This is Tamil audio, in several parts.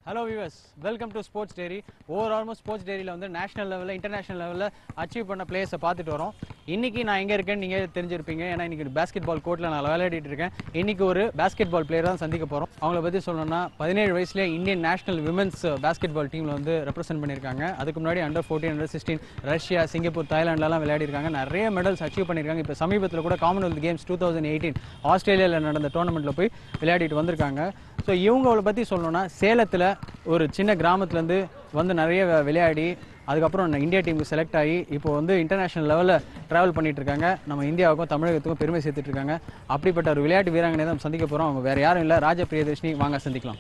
Hello viewers welcome to sports diary over almost sports டேரியில் வந்து நேஷனல் லெவலில் இன்டர்நேஷனல் லெவலில் அச்சீவ் பண்ண பிளேயர்ஸை பார்த்துட்டு வரோம் இன்னைக்கு நான் எங்கே இருக்கேன்னு நீங்கள் தெரிஞ்சிருப்பீங்க ஏன்னா இன்னைக்கு பாஸ்கெட் பால் கோர்ட்டில் நான் விளையாடிட்டு இருக்கேன் இன்னைக்கு ஒரு பாஸ்கெட் பால் பிளேயர் தான் சந்திக்க போகிறோம் அவங்கள பற்றி சொல்லணும்னா பதினேழு வயசுலேயே Indian national women's basketball டீமில் வந்து ரெப்ரசென்ட் பண்ணியிருக்காங்க அதுக்கு முன்னாடி under fourteen under sixteen Russia Singapore தாய்லாண்ட்லலாம் விளையாடிருக்காங்க நிறைய மெடல்ஸ் அச்சீவ் பண்ணியிருக்காங்க இப்போ சமீபத்தில் கூட Commonwealth Games two thousand eighteen ஆஸ்திரேலியாவில் நடந்த டோர்னமெண்ட்டில் போய் விளையாடிட்டு வந்திருக்காங்க ஸோ இவங்கள பற்றி சொல்லணும்னா சேலத்தில் ஒரு சின்ன கிராமத்துலேருந்து வந்து நிறைய வி- விளையாடி அதுக்கப்புறம் நான் இந்தியா டீமுக்கு செலக்ட் ஆகி இப்போ வந்து இன்டர்நேஷனல் லெவலில் ட்ராவல் பண்ணிட்டு இருக்காங்க நம்ம இந்தியாவுக்கும் தமிழகத்துக்கும் பெருமை சேர்த்துட்டு இருக்காங்க அப்படிப்பட்ட ஒரு விளையாட்டு வீராங்கனை தான் சந்திக்க போகிறோம் அவங்க வேறு யாரும் இல்லை ராஜ பிரியதர்ஷினி வாங்க சந்திக்கலாம்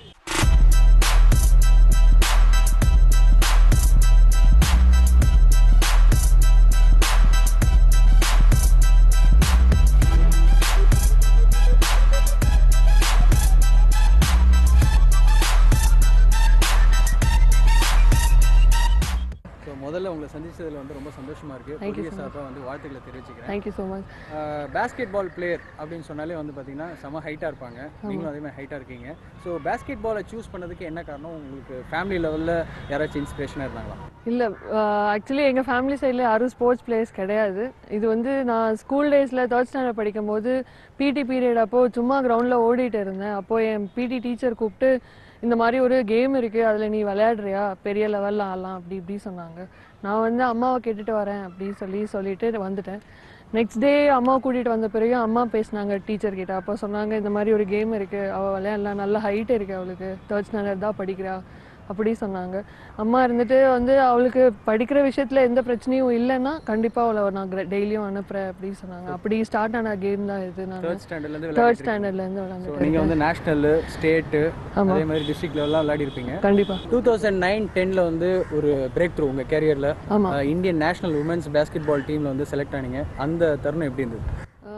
ஸோ முதல்ல உங்களை சந்திச்சதுல வந்து ரொம்ப சந்தோஷமா இருக்கு புதிய சார்பாக வந்து வாழ்த்துக்களை தெரிவிச்சுக்கிறேன் thank you so much basketball player அப்படின்னு சொன்னாலே வந்து பார்த்தீங்கன்னா செம ஹைட்டாக இருப்பாங்க நீங்களும் அதே மாதிரி ஹைட்டாக இருக்கீங்க ஸோ பேஸ்கெட் பாலை சூஸ் பண்ணதுக்கு என்ன காரணம் உங்களுக்கு ஃபேமிலி லெவலில் யாராச்சும் இன்ஸ்பிரேஷனாக இருந்தாங்களா இல்லை ஆக்சுவலி எங்கள் ஃபேமிலி சைடில் யாரும் ஸ்போர்ட்ஸ் பிளேயர்ஸ் கிடையாது இது வந்து நான் ஸ்கூல் டேஸில் தேர்ட் ஸ்டாண்டர்ட் படிக்கும் போது பிடி பீரியட் அப்போ சும்மா கிரவுண்டில் ஓடிட்டு இருந்தேன் அப்போ என் பிடி டீச்சர் கூப்பிட்டு இந்த மாதிரி ஒரு கேம் இருக்குது அதில் நீ விளையாடுறியா பெரிய லெவலில் ஆடலாம் அப்படி இப்படி சொன்னாங்க நான் வந்து அம்மாவை கேட்டுட்டு வரேன் அப்படி சொல்லி சொல்லிட்டு வந்துட்டேன் நெக்ஸ்ட் டே அம்மா கூட்டிகிட்டு வந்த பிறகு அம்மா பேசினாங்க டீச்சர் கிட்ட அப்போ சொன்னாங்க இந்த மாதிரி ஒரு கேம் இருக்குது அவள் விளையாடலாம் நல்ல ஹைட் இருக்குது அவளுக்கு தேர்ட் ஸ்டாண்டர்ட் தான் படிக்கிறா அப்படி சொன்னாங்க அம்மா இருந்துட்டு வந்து அவளுக்கு படிக்கிற விஷயத்துல எந்த பிரச்சனையும் இல்லைன்னா கண்டிப்பா அவளை நான் டெய்லியும் அனுப்புறேன் அப்படி சொன்னாங்க அப்படி ஸ்டார்ட் ஆன கேம் தான் இது நான் தேர்ட் ஸ்டாண்டர்ட்லேருந்து தேர்ட் ஸ்டாண்டர்ட்ல இருந்து விளையாண்டு ஸோ நீங்கள் வந்து நேஷ்னல் ஸ்டேட்டு அதே மாதிரி டிஸ்ட்ரிக்ட் லெவலாம் விளையாடி இருப்பீங்க கண்டிப்பா டூ தௌசண்ட் நைன் டென்னில் வந்து ஒரு பிரேக் த்ரூ உங்கள் கேரியரில் ஆமா Indian national women's basketball டீமில் வந்து செலக்ட் ஆனீங்க அந்த தருணம் எப்படி இருந்தது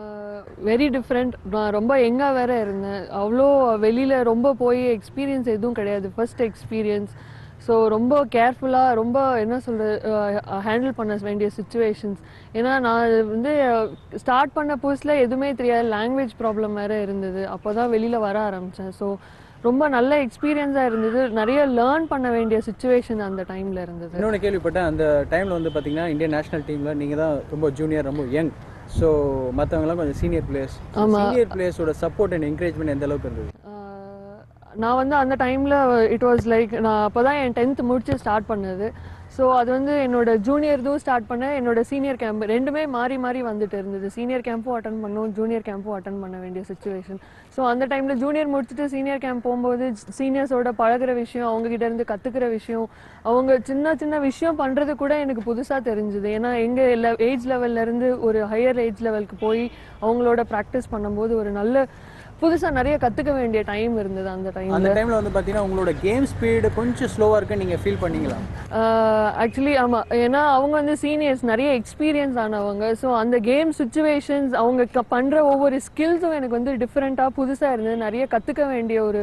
வெரி டிஃப்ரெண்ட் நான் ரொம்ப எங்கா வேற இருந்தேன் அவ்வளோ வெளியில ரொம்ப போய் எக்ஸ்பீரியன்ஸ் எதுவும் கிடையாது ஃபர்ஸ்ட் எக்ஸ்பீரியன்ஸ் ஸோ ரொம்ப கேர்ஃபுல்லாக ரொம்ப என்ன சொல்கிறது ஹேண்டில் பண்ண வேண்டிய சுச்சுவேஷன்ஸ் ஏன்னா நான் வந்து ஸ்டார்ட் பண்ண புதுசில் எதுவுமே தெரியாது லாங்குவேஜ் ப்ராப்ளம் வேற இருந்தது அப்போ தான் வெளியில் வர ஆரம்பித்தேன் ஸோ ரொம்ப நல்ல எக்ஸ்பீரியன்ஸாக இருந்தது நிறைய லேர்ன் பண்ண வேண்டிய சுச்சுவேஷன் அந்த டைமில் இருந்தது இன்னொன்று கேள்விப்பட்டேன் அந்த டைமில் வந்து பார்த்தீங்கன்னா இந்தியன் நேஷனல் டீமில் நீங்கள் தான் ரொம்ப ஜூனியர் ரொம்ப யங் ஸோ மற்றவங்களாம் கொஞ்சம் சீனியர் பிளேயர்ஸ் சீனியர் பிளேயர்ஸோட சப்போர்ட் அண்ட் என்கரேஜ்மெண்ட் எந்த அளவுக்கு இருந்தது ஆஹ் நான் வந்து அந்த டைமில் இட் வாஸ் லைக் நான் அப்போ தான் என் டென்த் முடிச்சு ஸ்டார்ட் பண்ணது ஸோ அது வந்து என்னோட ஜூனியர் இதுவும் ஸ்டார்ட் பண்ணேன் என்னோட சீனியர் கேம்ப் ரெண்டுமே மாறி மாறி வந்துட்டு இருந்தது சீனியர் கேம்பும் அட்டன் பண்ணோம் ஜூனியர் கேம்பும் அட்டன் பண்ண வேண்டிய சுச்சுவேஷன் ஸோ அந்த டைமில் ஜூனியர் முடிச்சுட்டு சீனியர் கேம்ப் போகும்போது சீனியர்ஸோட பழகுற விஷயம் அவங்க கிட்ட இருந்து கற்றுக்கிற விஷயம் அவங்க சின்ன சின்ன விஷயம் பண்ணுறது கூட எனக்கு புதுசாக தெரிஞ்சுது ஏன்னா எங்கள் ஏஜ் லெவல்லேருந்து ஒரு ஹையர் ஏஜ் லெவலுக்கு போய் அவங்களோட ப்ராக்டிஸ் பண்ணும்போது ஒரு நல்ல புதுசா நிறைய கத்துக்க வேண்டிய டைம் இருந்தது அந்த டைம்ல அந்த டைமில் வந்து பார்த்தீங்கன்னா உங்களோட கேம் ஸ்பீடு கொஞ்சம் ஸ்லோவாக இருக்குன்னு நீங்கள் ஃபீல் பண்ணீங்களா ஆக்சுவலி ஆமா ஏன்னா அவங்க வந்து சீனியர்ஸ் நிறைய எக்ஸ்பீரியன்ஸ் ஆனவங்க ஸோ அந்த கேம் சுச்சுவேஷன்ஸ் அவங்க க- பண்ற ஒவ்வொரு ஸ்கில்ஸும் எனக்கு வந்து டிஃப்ரெண்ட்டாக புதுசா இருந்தது நிறைய கத்துக்க வேண்டிய ஒரு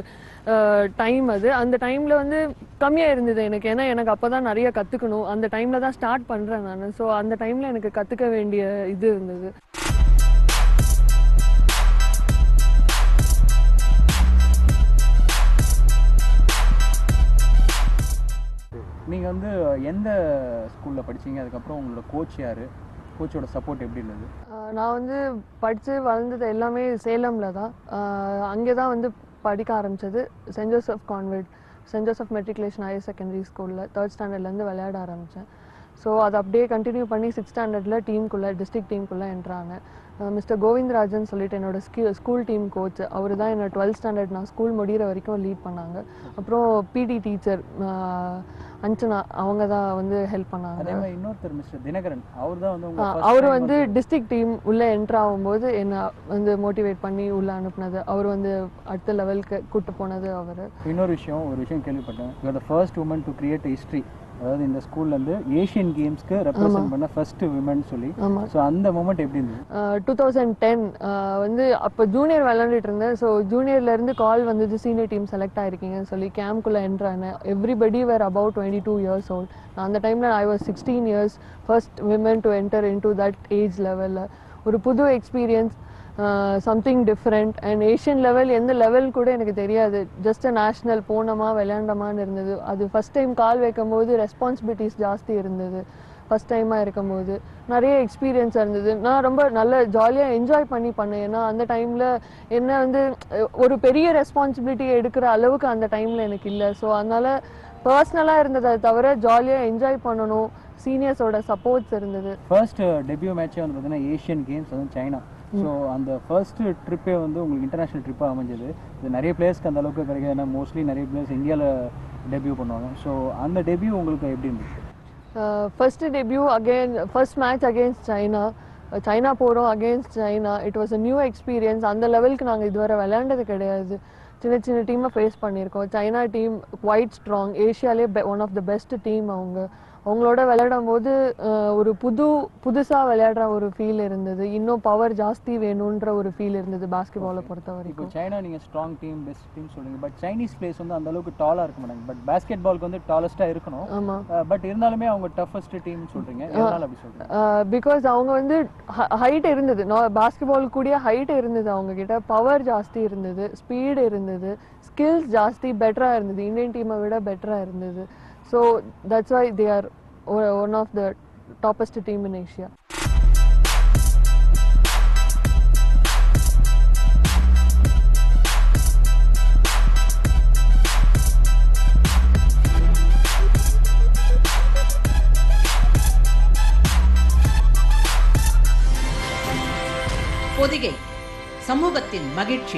டைம் அது அந்த டைம்ல வந்து கம்மியா இருந்தது எனக்கு ஏன்னா எனக்கு அப்பதான் நிறைய கத்துக்கணும் அந்த டைம்ல தான் ஸ்டார்ட் பண்றேன் நான் ஸோ அந்த டைம்ல எனக்கு கத்துக்க வேண்டிய இது இருந்தது நீங்கள் வந்து எந்த ஸ்கூலில் படிச்சீங்க அதுக்கப்புறம் உங்களோட கோச் யார் கோச்சோட சப்போர்ட் எப்படி இருந்தது ஆஹ் நான் வந்து படித்து வளர்ந்தது எல்லாமே சேலமில் தான் அங்கே தான் வந்து படிக்க ஆரம்பிச்சது Saint Joseph convent Saint Joseph matriculation higher secondary ஸ்கூலில் தேர்ட் ஸ்டாண்டர்ட்லேருந்து விளையாட ஆரம்பித்தேன் ஸோ அதை அப்படியே கண்டினியூ பண்ணி சிக்ஸ் ஸ்டாண்டர்டில் டீமுக்குள்ளே டிஸ்ட்ரிக்ட் டீமுக்குள்ளே என்ட்ராங்க மிஸ்டர் கோவிந்தராஜன் சொல்லிட்டு என்னோட ஸ்கூ ஸ்கூல் டீம் கோச் அவர் தான் என்னோட டுவெல்த் ஸ்டாண்டர்ட் நான் ஸ்கூல் முடிகிற வரைக்கும் லீட் பண்ணாங்க அப்புறம் பிடி டீச்சர் அஞ்சனா அவங்க தான் வந்து ஹெல்ப் பண்ணாங்க அதே மாதிரி இன்னொருத்தர் மிஸ்டர் தினகரன் அவர் தான் வந்து ஆ, உங்க அவர் வந்து டிஸ்ட்ரிக்ட் டீம் உள்ள என்ட்ரு ஆகும்போது என்ன வந்து மோட்டிவேட் பண்ணி உள்ள அனுப்புனது அவர் வந்து அடுத்த லெவலுக்கு கூட்டு போனது அவர் இன்னொரு விஷயம் ஒரு விஷயம் கேள்விப்பட்டேன் you are the first woman to create history அதாவது இந்த ஸ்கூல்ல இருந்து ஏஷியன் கேம்ஸ்க்கு ரெப்ரசென்ட் பண்ண ஃபர்ஸ்ட் விமன் சொல்லி ஆமாம் ஸோ அந்த மூமெண்ட் எப்படி இருந்தது டூ தௌசண்ட் டென் வந்து அப்போ ஜூனியர் விளாண்டுட்டு இருந்தேன் ஸோ ஜூனியர்லேருந்து கால் வந்தது சீனியர் டீம் செலக்ட் ஆயிருக்கீங்கன்னு சொல்லி கேம்ப்குள்ளே என்ட்ரு ஆனேன் everybody were about twenty two years old நான் அந்த டைமில் I was sixteen years first women to enter into that age லெவலில் ஒரு புது experience something different and Asian level எந்த லெவல் கூட எனக்கு தெரியாது ஜஸ்ட் நேஷ்னல் போனோமா விளையாண்டோமான்னு இருந்தது அது ஃபஸ்ட் டைம் கால் வைக்கும்போது ரெஸ்பான்சிபிலிட்டிஸ் ஜாஸ்தி இருந்தது ஃபஸ்ட் டைமாக இருக்கும்போது நிறைய எக்ஸ்பீரியன்ஸ் இருந்தது நான் ரொம்ப நல்ல ஜாலியாக என்ஜாய் பண்ணி பண்ணேன் ஏன்னா அந்த டைமில் என்ன வந்து அஹ், ஒரு பெரிய ரெஸ்பான்சிபிலிட்டி எடுக்கிற அளவுக்கு அந்த டைமில் எனக்கு இல்லை ஸோ அதனால் பர்சனலாக இருந்ததை தவிர ஜாலியாக என்ஜாய் பண்ணணும் சீனியர்ஸோட சப்போர்ட்ஸ் இருந்தது ஃபர்ஸ்ட் டெபியூ மேட்சே வந்து பார்த்தீங்கன்னா ஏஷியன் கேம்ஸ் வந்து சைனா ஸோ அந்த ஃபர்ஸ்ட் ட்ரிப்பே வந்து உங்களுக்கு இன்டர்நேஷனல் ட்ரிப்பாக அமைஞ்சது இது நிறைய பிளேயர்ஸ்க்கு அந்த அளவுக்கு கிடைக்காது ஏன்னா மோஸ்ட்லி நிறைய பிளேயர்ஸ் இந்தியாவில் டெபியூ பண்ணுவாங்க ஸோ அந்த டெபியூ உங்களுக்கு எப்படி இருந்துச்சு first debut again first match against China China போகிறோம் against China it was a new experience அந்த லெவலுக்கு நாங்கள் இதுவரை விளையாண்டது கிடையாது சின்ன சின்ன டீமை ஃபேஸ் பண்ணியிருக்கோம் சைனா டீம் குவைட் ஸ்ட்ராங் ஏஷியாலே one of the best team அவங்க அவங்களோட விளையாடும் போது அஹ், ஒரு புது புதுசாக விளையாடுற ஒரு ஃபீல் இருந்தது இன்னும் பவர் ஜாஸ்தி வேணுன்ற ஒரு ஃபீல் இருந்தது பாஸ்கெட் பாலை பொறுத்த இப்போ வரைக்கும் சைனா நீங்கள் ஸ்ட்ராங் டீம் பெஸ்ட் டீம் சொல்றீங்க பட் சைனீஸ் பிளேஸ் வந்து அந்த அளவுக்கு டாலாக இருக்க மாட்டாங்க பட் பேஸ்கெட் பால்க்கு வந்து டாலஸ்ட்டாக இருக்கணும் ஆமாம் பட் இருந்தாலுமே அவங்க டஃபஸ்ட் டீம் சொல்றீங்க எதனால அப்படி சொல்றீங்க பிகாஸ் அவங்க வந்து ஹைட் இருந்தது பாஸ்கெட்பால் கூடிய ஹைட் இருந்தது அவங்க கிட்ட பவர் ஜாஸ்தி இருந்தது ஸ்பீடு இருந்தது ஸ்கில்ஸ் ஜாஸ்தி பெட்டராக இருந்தது இந்தியன் டீமை விட பெட்டராக இருந்தது so that's why they are one of the toppest team in Asia Podhigai சமூகத்தின் மகிழ்ச்சி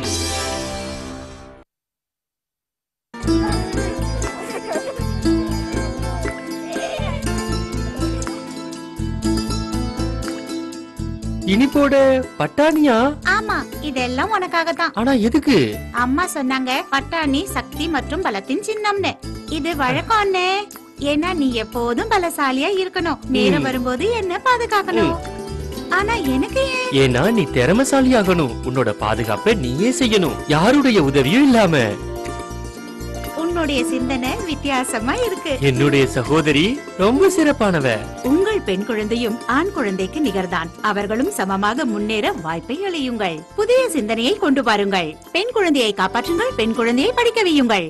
இனிப்போட பட்டாணியா ஆமா இதெல்லாம் உனக்காக தான் ஆனா எதுக்கு அம்மா சொன்னாங்க பட்டாணி சக்தி மற்றும் பலத்தின் சின்னம்னு இது வழக்கம்னே ஏன்னா நீ எப்போதும் பலசாலியா இருக்கணும் நேரம் வரும்போது என்ன பாதுகாக்கணும் ஆனா எனக்கு ஏன் ஏன்னா நீ திறமசாலி ஆகணும் உன்னோட பாதுகாப்பை நீயே செய்யணும் யாருடைய உதவியும் இல்லாம உன்னுடைய சிந்தனை வித்தியாசமா இருக்கு என்னுடைய சகோதரி ரொம்ப சிறப்பானவ உங்கள் பெண் குழந்தையும் ஆண் குழந்தைக்கு நிகர்தான் அவர்களும் சமமாக முன்னேற வாய்ப்பை அளியுங்கள் புதிய சிந்தனையை கொண்டு வாருங்கள் பெண் குழந்தையை காப்பாற்றுங்கள் பெண் குழந்தையை படிக்க வையுங்கள்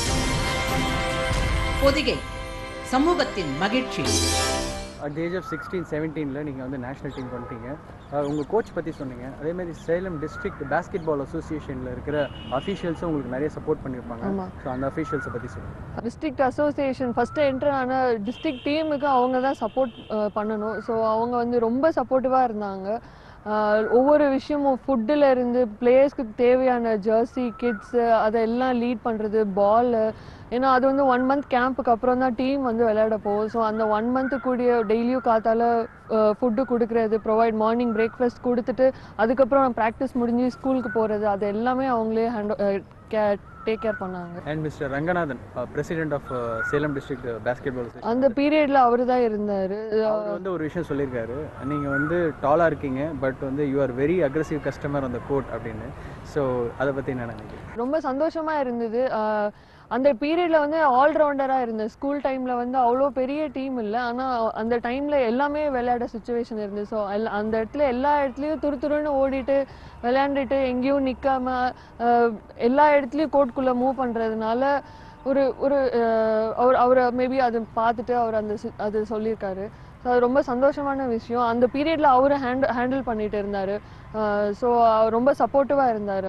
பொதிகை சமூகத்தின் மகிழ்ச்சி அட் ஏஜ் ஆஃப் சிக்ஸ்டீன் செவன்டீனில் நீங்கள் வந்து நேஷனல் டீம் பண்ணிட்டீங்க அஹ் உங்க கோச் பற்றி சொன்னீங்க அதே மாதிரி சேலம் டிஸ்ட்ரிக்ட் பேஸ்கெட் பால் அசோசியேஷனில் இருக்கிற அஃபீஷியல்ஸும் உங்களுக்கு நிறைய சப்போர்ட் பண்ணியிருப்பாங்க ஆமா. ஸோ அந்த அஃபீஷியல்ஸை பற்றி சொல்லுங்கள் டிஸ்ட்ரிக்ட் அசோசியேஷன் ஃபஸ்ட்டு என்டர் ஆன டிஸ்ட்ரிக்ட் டீமுக்கு அவங்க தான் சப்போர்ட் பண்ணணும் ஸோ அவங்க வந்து ரொம்ப சப்போர்ட்டிவாக இருந்தாங்க அஹ், ஒவ்வொரு விஷயமும் ஃபுட்டில் இருந்து பிளேயர்ஸ்க்கு தேவையான ஜெர்சி கிட்ஸு அதெல்லாம் லீட் பண்ணுறது பால் ஏன்னா அது வந்து ஒன் மந்த் கேம்புக்கு அப்புறம் தான் டீம் வந்து விளையாட போகும் ஸோ அந்த ஒன் மந்த்து கூடிய டெய்லியும் காத்தால ஃபுட்டு கொடுக்குறது ப்ரொவைட் மார்னிங் பிரேக்ஃபாஸ்ட் கொடுத்துட்டு அதுக்கப்புறம் ப்ராக்டிஸ் முடிஞ்சு ஸ்கூலுக்கு போகிறது அது எல்லாமே அவங்களே ஹேண்ட் கே டேக் கேர் பண்ணாங்க and mister Ranganathan president of Salem district basketball அந்த பீரியட்ல அவரு தான் இருந்தாரு அவர் வந்து ஒரு விஷயம் சொல்லியிருக்காரு நீங்கள் வந்து டாலாக இருக்கீங்க பட் வந்து you are very aggressive customer அந்த கோட் அப்படின்னு ஸோ அதை பற்றி என்ன நினைக்கிறேன் ரொம்ப சந்தோஷமா இருந்தது ஆஹ் அந்த பீரியட்ல வந்து ஆல்ரவுண்டரா இருந்தேன் ஸ்கூல் டைம்ல வந்து அவ்வளோ பெரிய டீம் இல்லை ஆனா அந்த டைம்ல எல்லாமே விளையாட சுச்சுவேஷன் இருந்தது ஸோ அந்த இடத்துல எல்லா இடத்துலயும் துரு துருன்னு ஓடிட்டு விளையாண்டுட்டு எங்கேயும் நிக்காம ஆஹ் எல்லா இடத்துலயும் கோர்ட்குள்ள மூவ் பண்றதுனால ஒரு ஒரு ஆஹ் அவர் அவரை மேபி அது பார்த்துட்டு அவர் அந்த சி- அது சொல்லியிருக்காரு ஸோ அது ரொம்ப சந்தோஷமான விஷயம் அந்த பீரியட்ல அவரு ஹேண்ட் ஹேண்டில் பண்ணிட்டு இருந்தாரு ஸோ ரொம்ப சப்போர்ட்டிவா இருந்தாரு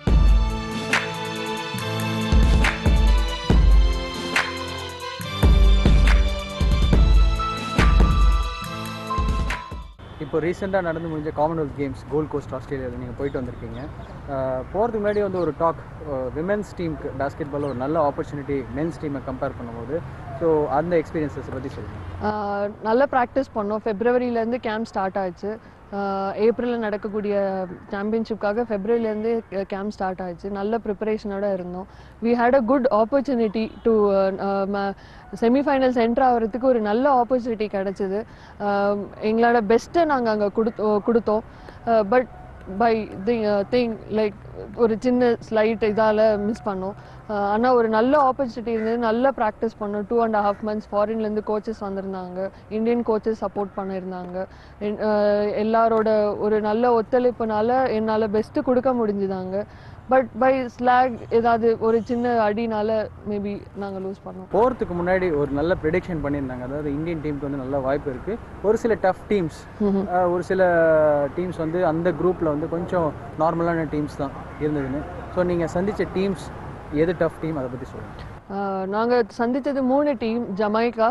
இப்போ ரீசெண்டாக நடந்து முடிஞ்ச காமன்வெல்த் கேம்ஸ் கோல்ட் கோஸ்ட் ஆஸ்திரேலியாவில் நீங்கள் போயிட்டு வந்திருக்கீங்க அஹ் போகிறதுக்கு முன்னாடி வந்து ஒரு டாக் விமென்ஸ் டீமுக்கு பேஸ்கெட் பால் ஒரு நல்ல ஆப்பர்ச்சுனிட்டி மென்ஸ் டீமை கம்பேர் பண்ணும்போது ஸோ அந்த எக்ஸ்பீரியன்ஸஸ் பற்றி சொல்லுங்கள் ஆஹ் நல்ல ப்ராக்டிஸ் பண்ணோம் ஃபெப்ரவரியிலேருந்து கேம்ப் ஸ்டார்ட் ஆச்சு ஏப்ரலில் நடக்கக்கூடிய சாம்பியன்ஷிப்காக ஃபெப்ரவரியிலேருந்து கேம்ப் ஸ்டார்ட் ஆச்சு நல்ல ப்ரிப்பரேஷனோட இருந்தோம் we had a good opportunity to semifinals entry ஆகிறதுக்கு ஒரு நல்ல ஆப்பர்ச்சுனிட்டி கிடச்சிது எங்களோட பெஸ்ட்டை நாங்கள் அங்கே கொடுத்தோ கொடுத்தோம் but by thing thing like ஒரு சின்ன ஸ்லைட் இதால் மிஸ் பண்ணோம் ஆனால் ஒரு நல்ல ஆப்பர்ச்சுனிட்டி இருந்தது நல்ல ப்ராக்டிஸ் பண்ணோம் டூ அண்ட் ஹாஃப் மந்த்ஸ் ஃபாரின்லேருந்து கோச்சஸ் வந்திருந்தாங்க இந்தியன் கோச்சஸ் சப்போர்ட் பண்ணியிருந்தாங்க என்- அஹ் எல்லாரோட ஒரு நல்ல ஒத்துழைப்புனால என்னால் பெஸ்ட்டு கொடுக்க முடிஞ்சுதாங்க பட் பை ஸ்லாக் ஏதாவது ஒரு சின்ன அடினால மேபி நாங்கள் லூஸ் பண்ணோம் போகிறதுக்கு முன்னாடி ஒரு நல்ல ப்ரெடிக்ஷன் பண்ணியிருந்தாங்க அதாவது இந்தியன் டீமுக்கு வந்து நல்ல வாய்ப்பு இருக்குது ஒரு சில டஃப் டீம்ஸ் ஒரு சில டீம்ஸ் வந்து அந்த குரூப்பில் வந்து கொஞ்சம் நார்மலான டீம்ஸ் தான் இருந்ததுன்னு ஸோ நீங்கள் சந்தித்த டீம்ஸ் எது டஃப் டீம் அதை பற்றி சொல்லுங்கள் நாங்கள் சந்தித்தது மூணு டீம் ஜமைக்கா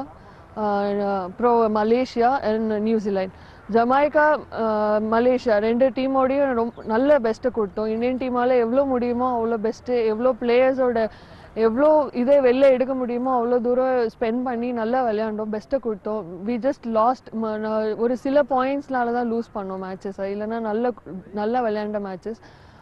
அப்புறம் Malaysia and New Zealand Jamaica Malaysia ரெண்டு டீமோடையும் ரொம்ப நல்ல பெஸ்ட்டை கொடுத்தோம் இந்தியன் டீமால் எவ்வளோ முடியுமோ அவ்வளோ பெஸ்ட்டு எவ்வளோ பிளேயர்ஸோட எவ்வளோ இதை வெளில எடுக்க முடியுமோ அவ்வளோ தூரம் ஸ்பெண்ட் பண்ணி நல்லா விளையாண்டோம் பெஸ்ட்டை கொடுத்தோம் வி ஜஸ்ட் லாஸ்ட் ஒரு சில பாயிண்ட்ஸ்னால தான் லூஸ் பண்ணோம் மேட்சஸை இல்லைன்னா நல்ல நல்லா விளையாண்ட மேட்சஸ்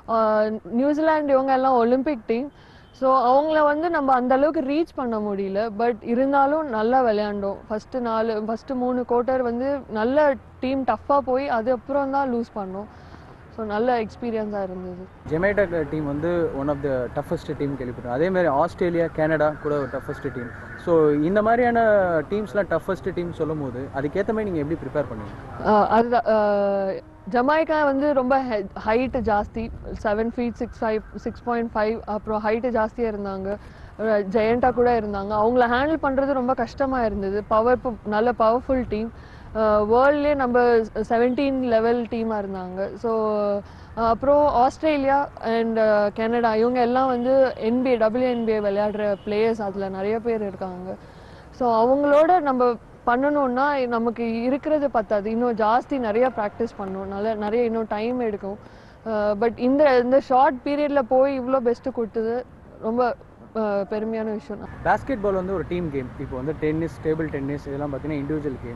நியூசிலாந்து இவங்க எல்லாம் ஒலிம்பிக் டீம் ஸோ அவங்கள வந்து நம்ம அந்த அளவுக்கு ரீச் பண்ண முடியல பட் இருந்தாலும் நல்லா விளையாண்டோம் ஃபஸ்ட்டு நாலு ஃபஸ்ட்டு மூணு குவார்ட்டர் வந்து நல்ல டீம் டஃப்பாக போய் அதுக்கப்புறம் தான் லூஸ் பண்ணோம் ஸோ நல்ல எக்ஸ்பீரியன்ஸாக இருந்தது ஜெமேட்டா டீம் வந்து one of the toughest team கேள்விப்பட்டோம் அதே மாதிரி ஆஸ்திரேலியா கனடா கூட ஒரு டஃபஸ்ட் டீம் ஸோ இந்த மாதிரியான டீம்ஸ்லாம் டஃபஸ்ட் டீம் சொல்லும் போது அதுக்கேற்ற மாதிரி நீங்கள் எப்படி ப்ரிப்பேர் பண்ணுவீங்க ஆஹ் அதுதான் ஆஹ் ஜமைக்கா வந்து ரொம்ப ஹைட்டு ஜாஸ்தி seven feet six five six point five அப்புறம் ஹைட்டு ஜாஸ்தியாக இருந்தாங்க ஜெயண்டா கூட இருந்தாங்க அவங்கள ஹேண்டில் பண்ணுறது ரொம்ப கஷ்டமாக இருந்தது பவர் நல்ல பவர்ஃபுல் டீம் வேர்ல்ட்லேயே நம்ம செவன்டீன் லெவல் டீமாக இருந்தாங்க ஸோ அப்புறம் ஆஸ்திரேலியா அண்ட் கனடா இவங்க எல்லாம் வந்து என்பிஏ டபிள்யூஎன்பிஏ விளையாடுற பிளேயர்ஸ் அதில் நிறைய பேர் இருக்காங்க ஸோ அவங்களோட நம்ம பண்ணணும்னா நமக்கு இருக்கிறது பத்தாது இன்னும் ஜாஸ்தி நிறைய ப்ராக்டிஸ் பண்ணணும் நல்ல நிறைய இன்னும் டைம் எடுக்கும் பட் இந்த இந்த ஷார்ட் பீரியடில் போய் இவ்வளோ பெஸ்ட்டு கொடுத்தது ரொம்ப அஹ், பெருமையான விஷயம் தான் பாஸ்கெட் பால் வந்து ஒரு டீம் கேம் இப்போ வந்து டென்னிஸ் டேபிள் டென்னிஸ் இதெல்லாம் பார்த்தீங்கன்னா individual game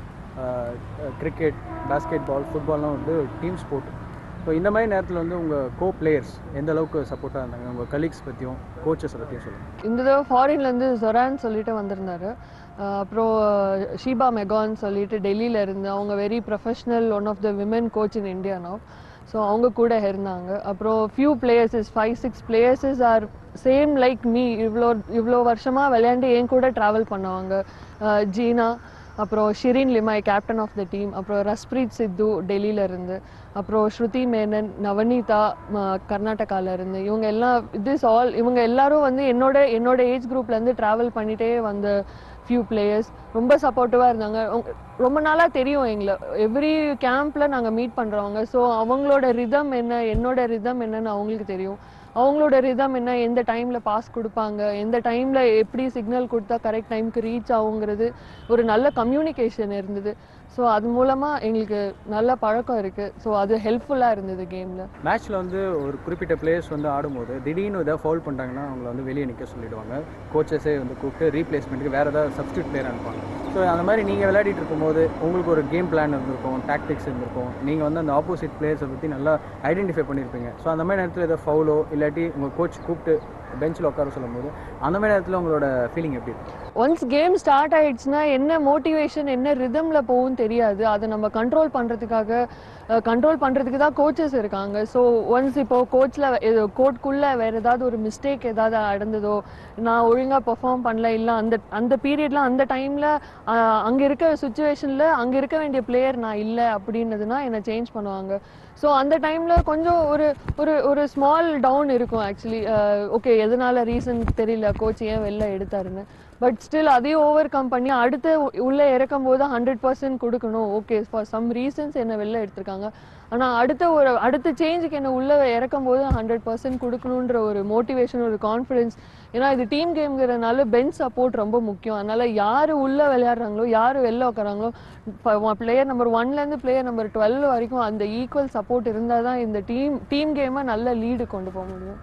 cricket basketball ஃபுட்பால்லாம் வந்து டீம் ஸ்போர்ட் ஸோ இந்த மாதிரி நேரத்தில் வந்து உங்கள் கோ பிளேயர்ஸ் எந்த அளவுக்கு சப்போர்ட்டாக இருந்தாங்க உங்கள் கலீக்ஸ் பற்றியும் கோச்சஸ் பற்றியும் சொல்லுங்கள் இந்த தடவை ஃபாரின்லேருந்து ஜொரான் சொல்லிட்டு வந்திருந்தாரு அஹ் அப்புறம் ஷீபா மெகான் சொல்லிட்டு டெல்லியில் இருந்து அவங்க very professional one of the women coach in India now so அவங்க கூட இருந்தாங்க அப்புறம் few players five six players are same like me இவ்வளோ இவ்வளோ வருஷமாக விளையாண்டு என் கூட ட்ராவல் பண்ணவங்க அஹ் ஜீனா அப்புறம் Shireen Limaye captain of the team அப்புறம் ரஸ்பிரீத் சித்து டெல்லியில இருந்து அப்புறம் ஸ்ருதி மேனன் நவநீதா ம- கர்நாடகால இருந்து இவங்க எல்லாம் திஸ் ஆல் இவங்க எல்லாரும் வந்து என்னோட என்னோட ஏஜ் குரூப்ல இருந்து டிராவல் பண்ணிட்டே வந்த ஃபியூ பிளேயர்ஸ் ரொம்ப சப்போர்ட்டிவாக இருந்தாங்க அவங்க- ரொம்ப நாளாக தெரியும் எங்களை எவ்ரி கேம்ப்ல நாங்கள் மீட் பண்ணுறவங்க ஸோ அவங்களோட ரிதம் என்ன என்னோட ரிதம் என்னன்னு அவங்களுக்கு தெரியும் அவங்களோட ரிதம் என்ன எந்த டைமில் பாஸ் கொடுப்பாங்க எந்த டைமில் எப்படி சிக்னல் கொடுத்தா கரெக்ட் டைம்க்கு ரீச் ஆகுங்கிறது ஒரு நல்ல கம்யூனிகேஷன் இருந்தது ஸோ அது மூலமாக எங்களுக்கு நல்ல பழக்கம் இருக்குது ஸோ அது ஹெல்ப்ஃபுல்லாக இருந்தது கேமில் மேட்ச்சில் வந்து ஒரு குறிப்பிட்ட பிளேயர்ஸ் வந்து ஆடும்போது திடீர்னு ஏதாவது ஃபவுல் பண்ணிட்டாங்கன்னா அவங்கள வந்து வெளியே நிற்க சொல்லிடுவாங்க கோச்சஸே வந்து கூப்பிட்டு ரீப்ளேஸ்மெண்ட்டுக்கு வேறு ஏதாவது சப்ஸ்டியூட் பிளேயர் அனுப்புவாங்க ஸோ அந்த மாதிரி நீங்கள் விளையாடிட்டு இருக்கும்போது உங்களுக்கு ஒரு கேம் பிளான் இருந்திருக்கும் டாக்டிக்ஸ் இருந்திருக்கும் நீங்கள் வந்து அந்த ஆப்போசிட் பிளேயர்ஸை பற்றி நல்லா ஐடென்டிஃபை பண்ணியிருப்பீங்க ஸோ அந்த மாதிரி நேரத்தில் ஏதாவது ஃபவுலோ இல்லாட்டி உங்கள் கோச் கூப்பிட்டு பெஞ்சில் உட்கார சொல்லும்போது அந்த மாதிரி நேரத்தில் உங்களோட ஃபீலிங் எப்படி இருக்கும் ஒன்ஸ் கேம் ஸ்டார்ட் ஆயிடுச்சுன்னா என்ன மோட்டிவேஷன் என்ன ரிதம்ல போகும் தெரியாது அதை நம்ம கண்ட்ரோல் பண்றதுக்காக கண்ட்ரோல் பண்றதுக்கு தான் கோச்சஸ் இருக்காங்க ஸோ ஒன்ஸ் இப்போ கோச்ல கோட்குள்ள வேற ஏதாவது ஒரு மிஸ்டேக் ஏதாவது நடந்ததோ நான் ஒழுங்கா பெர்ஃபார்ம் பண்ணல இல்ல அந்த அந்த பீரியட்ல அந்த டைம்ல அங்க இருக்க சுச்சுவேஷன்ல அங்க இருக்க வேண்டிய பிளேயர் நான் இல்ல அப்படின்னதுன்னா என்னை சேஞ்ச் பண்ணுவாங்க ஸோ அந்த டைம்ல கொஞ்சம் ஒரு ஒரு ஒரு ஸ்மால் டவுன் இருக்கும் ஆக்சுவலி ஓகே எதனால ரீசன் தெரியல கோச் ஏன் வெளில எடுத்தாருன்னு பட் ஸ்டில் அதையும் ஓவர் கம் பண்ணி அடுத்து உ- உள்ள இறக்கும் போது ஹண்ட்ரட் பர்சன்ட் கொடுக்கணும் ஓகே ஃபார் சம் ரீசன்ஸ் என்ன வெளில எடுத்திருக்காங்க ஆனா அடுத்த ஒரு அடுத்த சேஞ்சுக்கு என்ன உள்ள இறக்கும் போது ஹண்ட்ரட் பர்சன்ட் கொடுக்கணுன்ற ஒரு மோட்டிவேஷன் ஒரு கான்ஃபிடன்ஸ் ஏன்னா இது டீம் கேம்ங்கிறதுனால பெஞ்ச் சப்போர்ட் ரொம்ப முக்கியம் அதனால யாரு உள்ள விளையாடுறாங்களோ யாரு வெளில உட்காராங்களோ பிளேயர் நம்பர் ஒன்ல இருந்து பிளேயர் நம்பர் டுவெல் வரைக்கும் அந்த ஈக்குவல் சப்போர்ட் இருந்தால் தான் இந்த டீம் டீம் கேமை நல்ல லீடு கொண்டு போக முடியும்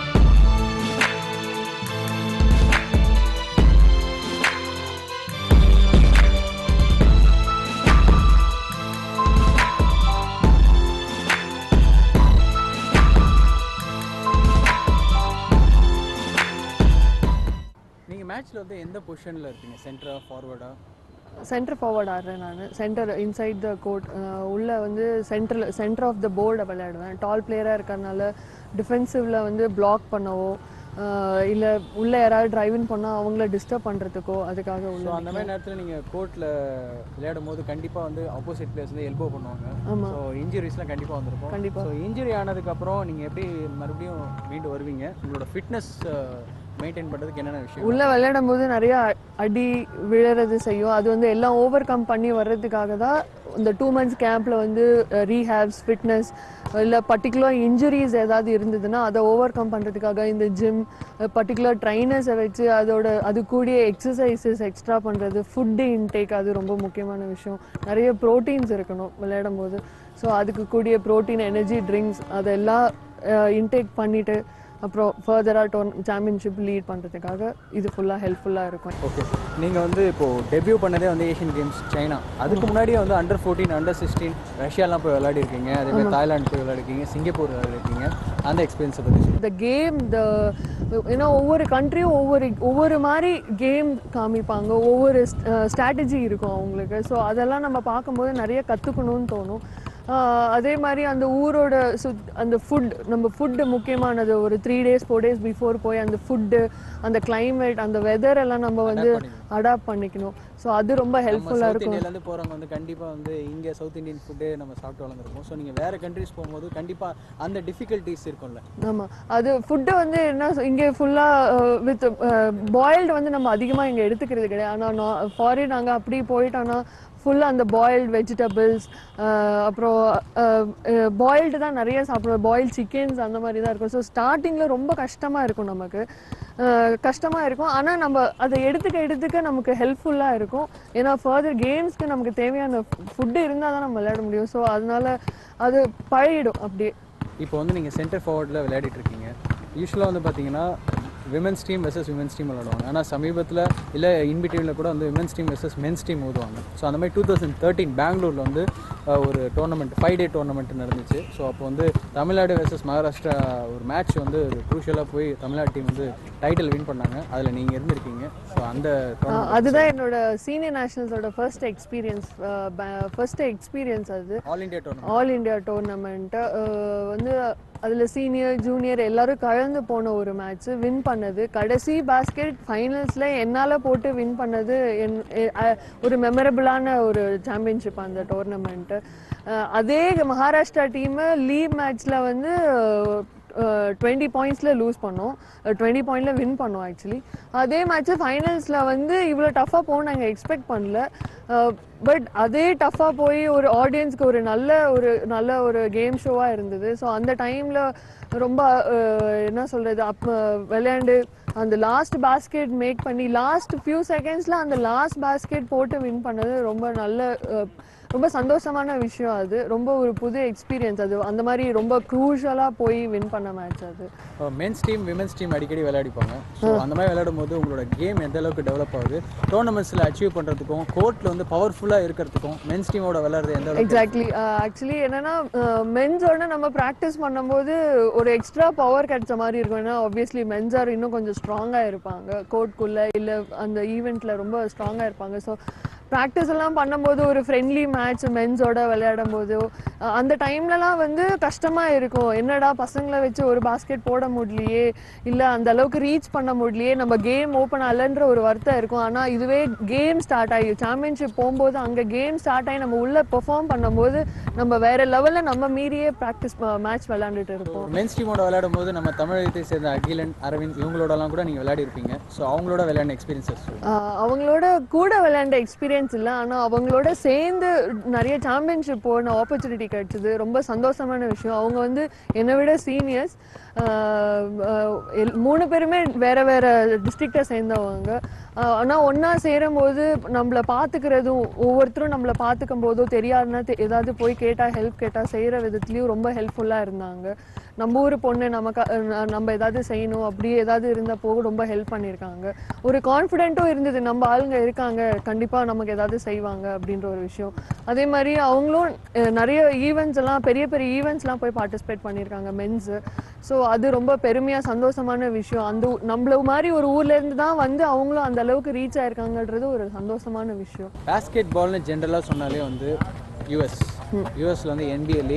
நீங்கள் மேட்ச்சில் வந்து எந்த பொசிஷனில் இருப்பீங்க சென்டரா ஃபார்வர்டா சென்டர் ஃபார்வர்ட் ஆடுறேன் நான் சென்டர் இன்சைட் த கோர்ட் உள்ள வந்து சென்டரில் சென்டர் ஆஃப் த போர்டை விளையாடுவேன் டால் பிளேயராக இருக்கறனால டிஃபென்சிவ்ல வந்து பிளாக் பண்ணவோ இல்லை உள்ள யாராவது டிரைவிங் பண்ணால் அவங்கள டிஸ்டர்ப் பண்ணுறதுக்கோ அதுக்காக ஸோ உள்ள அந்த மாதிரி நேரத்தில் நீங்கள் கோர்ட்டில் விளையாடும் போது கண்டிப்பாக வந்து ஆப்போசிட் பிளேயர்ஸ் வந்து எல்போ பண்ணுவாங்க ஆமா. ஸோ இன்ஜுரிஸ்லாம் கண்டிப்பாக வந்திருக்கும் கண்டிப்பா. ஸோ இன்ஜுரி ஆனதுக்கப்புறம் நீங்கள் எப்படி மறுபடியும் மீண்டு வருவீங்க உங்களோட ஃபிட்னஸ் மெயின்டைன் பண்ணுறதுக்கு என்னென்ன விஷயம் உள்ள விளையாடும் போது நிறைய அ- அடி விழுறது செய்யும் அது வந்து எல்லாம் ஓவர் கம் பண்ணி வர்றதுக்காக தான் இந்த டூ மந்த்ஸ் கேம்ப்ல வந்து ரீஹேப்ஸ் ஃபிட்னஸ் இல்லை பர்டிகுலர் இன்ஜுரிஸ் ஏதாவது இருந்ததுன்னா அதை ஓவர் கம் பண்ணுறதுக்காக இந்த ஜிம் பர்டிகுலர் ட்ரைனர்ஸை வச்சு அதோட அது கூடிய எக்ஸசைசஸ் எக்ஸ்ட்ரா பண்ணுறது ஃபுட்டு இன்டேக் அது ரொம்ப முக்கியமான விஷயம் நிறைய ப்ரோட்டீன்ஸ் இருக்கணும் விளையாடும் போது ஸோ அதுக்கு கூடிய ப்ரோட்டீன் எனர்ஜி ட்ரிங்க்ஸ் அதெல்லாம் இன்டேக் பண்ணிட்டு அப்புறம் ஃபர்தராக டோன் சாம்பியன்ஷிப் லீட் பண்ணுறதுக்காக இது ஃபுல்லாக ஹெல்ப்ஃபுல்லாக இருக்கும் ஓகே நீங்கள் வந்து இப்போது டெபியூ பண்ணதே வந்து ஏஷியன் கேம்ஸ் சைனா அதுக்கு முன்னாடியே வந்து அண்டர் ஃபோர்டீன் அண்டர் சிக்ஸ்டீன் ரஷ்யாலாம் போய் விளையாடிருக்கீங்க அதே மாதிரி தாய்லாந்து போய் விளையாடிருக்கீங்க சிங்கப்பூர் விளையாடிருக்கீங்க அந்த எக்ஸ்பீரியன்ஸை பற்றி சொல்லுங்கள் இந்த கேம் த ஏன்னா ஒவ்வொரு கண்ட்ரியும் ஒவ்வொரு ஒவ்வொரு மாதிரி கேம் காமிப்பாங்க ஒவ்வொரு ஸ்ட்ராட்டஜி இருக்கும் அவங்களுக்கு ஸோ அதெல்லாம் நம்ம பார்க்கும்போது நிறைய கற்றுக்கணும்னு தோணும் ஆஹ் அதே மாதிரி அந்த ஊரோட சுத் அந்த ஃபுட் நம்ம ஃபுட்டு முக்கியமானது ஒரு three days four days before போய் அந்த ஃபுட்டு அந்த climate அந்த வெதர் எல்லாம் நம்ம வந்து அடாப்ட் பண்ணிக்கணும் ஸோ அது ரொம்ப ஹெல்ப்ஃபுல்லாக சவுத் இருக்கும் இந்தியாவிலேருந்து போகிறவங்க வந்து கண்டிப்பாக வந்து இங்கே சவுத் இந்தியன் ஃபுட்டே நம்ம சாப்பிட்டு வளர்ந்துருக்கோம் ஸோ நீங்கள் வேறு கண்ட்ரிஸ் போகும்போது கண்டிப்பாக அந்த டிஃபிகல்ட்டிஸ் இருக்கும்ல ஆமா அது ஃபுட்டு வந்து என்ன சொ- இங்கே ஃபுல்லாக வித் பாயில்டு வந்து நம்ம அதிகமாக இங்கே எடுத்துக்கிறது கிடையாது ஆனால் ஃபாரின் அங்கே அப்படி போயிட்டோன்னா ஃபுல்லாக அந்த பாயில்டு வெஜிடபிள்ஸ் அப்புறம் பாயில்டு தான் நிறைய சாப்பிடுவோம் பாயில் சிக்கன்ஸ் அந்த மாதிரி தான் இருக்கும் ஸோ ஸ்டார்டிங்கில் ரொம்ப கஷ்டமாக இருக்கும் நமக்கு கஷ்டமாக இருக்கும் ஆனால் நம்ம அதை எடுத்துக்க எடுத்துக்க நமக்கு ஹெல்ப்ஃபுல்லாக இருக்கும் ஏன்னா ஃபர்தர் கேம்ஸ்க்கு நமக்கு தேவையான ஃபுட்டு இருந்தால் தான் நம்ம விளையாட முடியும் ஸோ அதனால அது பழகிடும் அப்படியே இப்போ வந்து நீங்கள் சென்டர் ஃபார்வர்டில் விளையாடிட்டு இருக்கீங்க யூஸ்வலாக வந்து பார்த்தீங்கன்னா women's team versus women's team விளையாடுவாங்க ஆனால் சமீபத்தில் இல்லை இன்பிட்வீனில் கூட வந்து women's team versus men's team ஊதுவாங்க ஸோ அந்த மாதிரி டூ தௌசண்ட் தேர்ட்டீன் பெங்களூரில் வந்து அஹ், ஒரு டோர்னமெண்ட் ஃபைவ் டே டோர்னமெண்ட் நடந்துச்சு ஸோ அப்போ வந்து தமிழ்நாடு வெர்சஸ் மகாராஷ்டிரா ஒரு மேட்ச் வந்து க்ரூஷியலாக போய் தமிழ்நாடு டீம் வந்து டைட்டில் வின் பண்ணாங்க அதில் நீங்கள் இருந்திருக்கீங்க ஸோ அந்த ஆ, டோர்னமெண்ட் அதுதான் என்னோட சீனியர் நேஷனல்ஸோட ஃபர்ஸ்ட் எக்ஸ்பீரியன்ஸ் ஃபர்ஸ்ட் எக்ஸ்பீரியன்ஸ் அது all India tournament all India tournament வந்து அதில் சீனியர் ஜூனியர் எல்லாரும் கலந்து போன ஒரு மேட்ச் வின் பண்ணது கடைசி பாஸ்கெட் ஃபைனல்ஸில் என்னால் போட்டு வின் பண்ணது என் எ- அ- ஒரு மெமரபிளான ஒரு சாம்பியன்ஷிப் அந்த டோர்னமெண்ட்டு அதே மகாராஷ்டிரா டீமு லீவ் மேட்ச்சில் வந்து டுவெண்ட்டி பாயிண்ட்ஸில் லூஸ் பண்ணோம் டுவெண்ட்டி பாயிண்டில் வின் பண்ணோம் ஆக்சுவலி அதே மேட்ச்சு ஃபைனல்ஸில் வந்து இவ்வளோ டஃப்பாக போகும் நாங்கள் எக்ஸ்பெக்ட் பண்ணல பட் அதே டஃப்பாக போய் ஒரு ஆடியன்ஸ்க்கு ஒரு நல்ல ஒரு நல்ல ஒரு கேம் ஷோவாக இருந்தது ஸோ அந்த டைமில் ரொம்ப அஹ், என்ன சொல்கிறது அப்போ விளையாண்டு அந்த லாஸ்ட் பாஸ்கெட் மேக் பண்ணி லாஸ்ட் ஃபியூ செகண்ட்ஸில் அந்த லாஸ்ட் பாஸ்கெட் போட்டு வின் பண்ணது ரொம்ப நல்ல அஹ், ரொம்ப சந்தோஷமான விஷயம் அது ரொம்ப ஒரு புது எக்ஸ்பீரியன்ஸ் அது அந்த மாதிரி ரொம்ப க்ரூஷலாக போய் வின் பண்ண மேட்ச் அது மென்ஸ் டீம் விமென்ஸ் டீம் அடிக்கடி விளையாடிப்பாங்க ஸோ அந்த மாதிரி விளையாடும் போது உங்களோட கேம் எந்த அளவுக்கு டெவலப் ஆகுது டோர்னமெண்ட்ஸில் அச்சீவ் பண்ணுறதுக்கும் கோர்ட்டில் வந்து பவர்ஃபுல்லாக இருக்கிறதுக்கும் மென்ஸ் டீமோட விளையாடுறது எந்த அளவுக்கு எக்ஸாக்ட்லி ஆக்சுவலி என்னன்னா மென்ஸோட நம்ம ப்ராக்டிஸ் பண்ணும்போது ஒரு எக்ஸ்ட்ரா பவர் கிடைச்ச மாதிரி இருக்கும் ஏன்னா ஆப்வியஸ்லி மென்ஸ் ஆர் இன்னும் கொஞ்சம் ஸ்ட்ராங்காக இருப்பாங்க கோர்ட்குள்ளே இல்லை அந்த ஈவெண்ட்டில் ரொம்ப ஸ்ட்ராங்காக இருப்பாங்க ஸோ ப்ராக்டிஸ் எல்லாம் பண்ணும்போது ஒரு ஃப்ரெண்ட்லி மேட்ச் மென்ஸோட விளையாடும் போது அஹ் அந்த டைம்லலாம் வந்து கஷ்டமாக இருக்கும் என்னடா பசங்களை வச்சு ஒரு பாஸ்கெட் போட முடியலையே இல்லை அந்த அளவுக்கு ரீச் பண்ண முடியலையே நம்ம கேம் ஓப்பன் ஆகலன்ற ஒரு வருத்தம் இருக்கும் ஆனால் இதுவே கேம் ஸ்டார்ட் ஆகி சாம்பியன்ஷிப் போகும்போது அங்கே கேம் ஸ்டார்ட் ஆகி நம்ம உள்ளே பெர்ஃபார்ம் பண்ணும்போது நம்ம வேற லெவலில் நம்ம மீறியே ப்ராக்டிஸ் மேட்ச் விளையாண்டுட்டு இருப்போம் மென்ஸ் டீமோட விளையாடும் போது நம்ம தமிழகத்தை சேர்ந்த அகிலன் அரவிந்த் இவங்களோடலாம் கூட நீங்கள் விளையாடி இருப்பீங்க ஸோ அவங்களோட விளையாடின எக்ஸ்பீரியன்ஸஸ் ஆஹ் அவங்களோட கூட விளையாண்ட எக்ஸ்பீரியன்ஸ் இல்லை ஆனால் அவங்களோட சேர்ந்து நிறைய சாம்பியன்ஷிப் போன ஆப்பர்ச்சுனிட்டி கிடைச்சது ரொம்ப சந்தோஷமான விஷயம் அவங்க வந்து என்னை விட சீனியர்ஸ் மூணு பேருமே வேற வேற டிஸ்ட்ரிக்டை சேர்ந்தவங்க ஆனால் ஒன்றா சேரும்போது நம்மளை பார்த்துக்கிறதும் ஒவ்வொருத்தரும் நம்மளை பார்த்துக்கும் போதும் தெரியாதுன்னா தெ- ஏதாவது போய் கேட்டால் ஹெல்ப் கேட்டால் செய்கிற விதத்துலேயும் ரொம்ப ஹெல்ப்ஃபுல்லாக இருந்தாங்க நம்ம ஊர் பொண்ணு நமக்கு அஹ், நம்ம ஏதாவது செய்யணும் அப்படி ஏதாவது இருந்தப்போ ரொம்ப ஹெல்ப் பண்ணியிருக்காங்க ஒரு கான்ஃபிடென்ட்டும் இருந்தது நம்ம ஆளுங்க இருக்காங்க கண்டிப்பாக நமக்கு ஏதாவது செய்வாங்க அப்படின்ற ஒரு விஷயம் அதே மாதிரி அவங்களும் அஹ், நிறைய ஈவெண்ட்ஸ் எல்லாம் பெரிய பெரிய ஈவெண்ட்ஸ்லாம் போய் பார்ட்டிசிபேட் பண்ணியிருக்காங்க மென்ஸு ஸோ அது ரொம்ப பெருமையாக சந்தோஷமான விஷயம் அந்த ஊ- நம்மள மாதிரி ஒரு ஊர்ல இருந்து தான் வந்து அவங்களும் அந்த அளவுக்கு ரீச் ஆயிருக்காங்கன்றது ஒரு சந்தோஷமான விஷயம் பேஸ்கெட் பால்னு ஜென்ரலாக சொன்னாலே வந்து யூஎஸ் யூஎஸ்ல வந்து NBA லீக்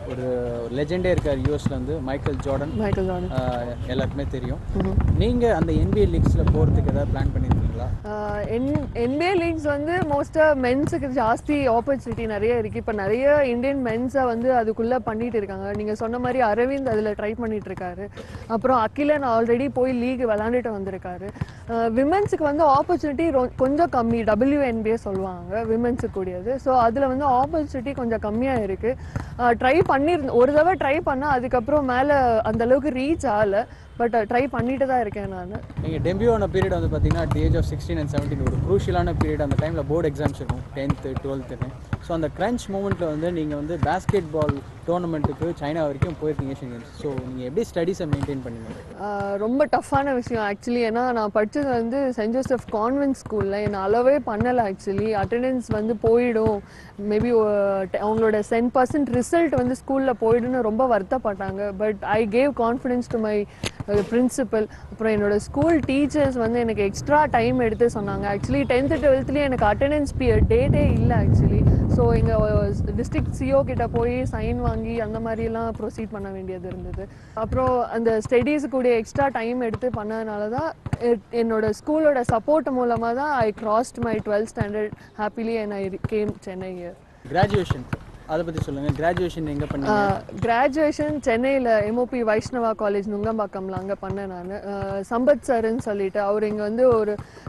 ஒரு லெஜெண்டே இருக்கார் யூஎஸ்ல வந்து மைக்கேல் ஜார்டன் மைக்கேல் ஜார்டன் ஆஹ் எல்லாருக்குமே தெரியும் நீங்க அந்த NBA லீக்ஸ்ல போறதுக்கு ஏதாவது பிளான் பண்ணிருக்கீங்களா என் என்பிஏ லீக்ஸ் வந்து மோஸ்ட்டாக மென்ஸுக்கு ஜாஸ்தி ஆப்பர்ச்சுனிட்டி நிறைய இருக்குது இப்போ நிறைய இந்தியன் மென்ஸை வந்து அதுக்குள்ளே பண்ணிட்டு இருக்காங்க நீங்கள் சொன்ன மாதிரி அரவிந்த் அதில் ட்ரை பண்ணிட்டு இருக்காரு அப்புறம் அகிலன் ஆல்ரெடி போய் லீக் விளாண்டுட்டு வந்திருக்காரு விமென்ஸுக்கு வந்து ஆப்பர்ச்சுனிட்டி கொஞ்சம் கம்மி WNBA சொல்லுவாங்க விமென்ஸுக்கு கூடியது ஸோ அதில் வந்து ஆப்பர்ச்சுனிட்டி கொஞ்சம் கம்மியாக இருக்குது ட்ரை பண்ணியிருந்தேன் ஒரு தடவை ட்ரை பண்ணால் அதுக்கப்புறம் மேலே அந்த அளவுக்கு ரீச் ஆகலை பட் ட்ரை பண்ணிட்டு தான் இருக்கேன் நான் நீங்கள் டெபியூ ஆன பீரியட் வந்து பார்த்தீங்கன்னா at the age of sixteen and seventeen ஒரு க்ரூஷியலான பீரியட் அந்த டைமில் போர்டு எக்ஸாம்ஸ் இருக்கும் டென்த்து டுவெல்த்துன்னு ஸோ அந்த க்ரன்ச் மூமெண்ட்டில் வந்து நீங்கள் வந்து பேஸ்கெட் பால் டோர்னமெண்ட்டுக்கு சைனா வரைக்கும் போயிருக்கீங்க ஏஷியன் கேம்ஸ் ஸோ நீங்கள் எப்படி ஸ்டடீஸை மெயின்டைன் பண்ணீங்க ஆஹ் ரொம்ப டஃப்பான விஷயம் ஆக்சுவலி ஏன்னா நான் படித்தது வந்து சென்ட் ஜோசப் கான்வென்ட் ஸ்கூலில் என்னை அளவே பண்ணலை ஆக்சுவலி அட்டெண்டன்ஸ் வந்து போயிடும் மேபி அவங்களோட சென் பர்சன்ட் ரிசல்ட் வந்து ஸ்கூலில் போயிடும்னு ரொம்ப வருத்தப்பட்டாங்க but I gave confidence to my principal அப்புறம் என்னோட ஸ்கூல் டீச்சர்ஸ் வந்து எனக்கு எக்ஸ்ட்ரா டைம் எடுத்து சொன்னாங்க ஆக்சுவலி டென்த்து டுவெல்த்லேயே எனக்கு அட்டெண்டன்ஸ் டேட்டே இல்லை ஆக்சுவலி ஸோ எங்கள் டிஸ்ட்ரிக்ட் சிஓ கிட்ட போய் சைன் வாங்கி அந்த மாதிரிலாம் ப்ரொசீட் பண்ண வேண்டியது இருந்தது அப்புறம் அந்த ஸ்டடீஸ் கூட எக்ஸ்ட்ரா டைம் எடுத்து பண்ணதுனால தான் எ- என்னோட ஸ்கூலோட சப்போர்ட் மூலமாக தான் I crossed my twelfth standard happily and I came Chennai year graduation அதை பற்றி சொல்லுங்கள் கிராஜுவேஷன் எங்கே பண்ணீங்க கிராஜுவேஷன் சென்னையில் எம்ஓபி வைஷ்ணவா காலேஜ் நுங்கம்பாக்கம்ல அங்கே பண்ணேன் நான் சம்பத் சார்ன்னு சொல்லிட்டு அவர் இங்கே வந்து ஒரு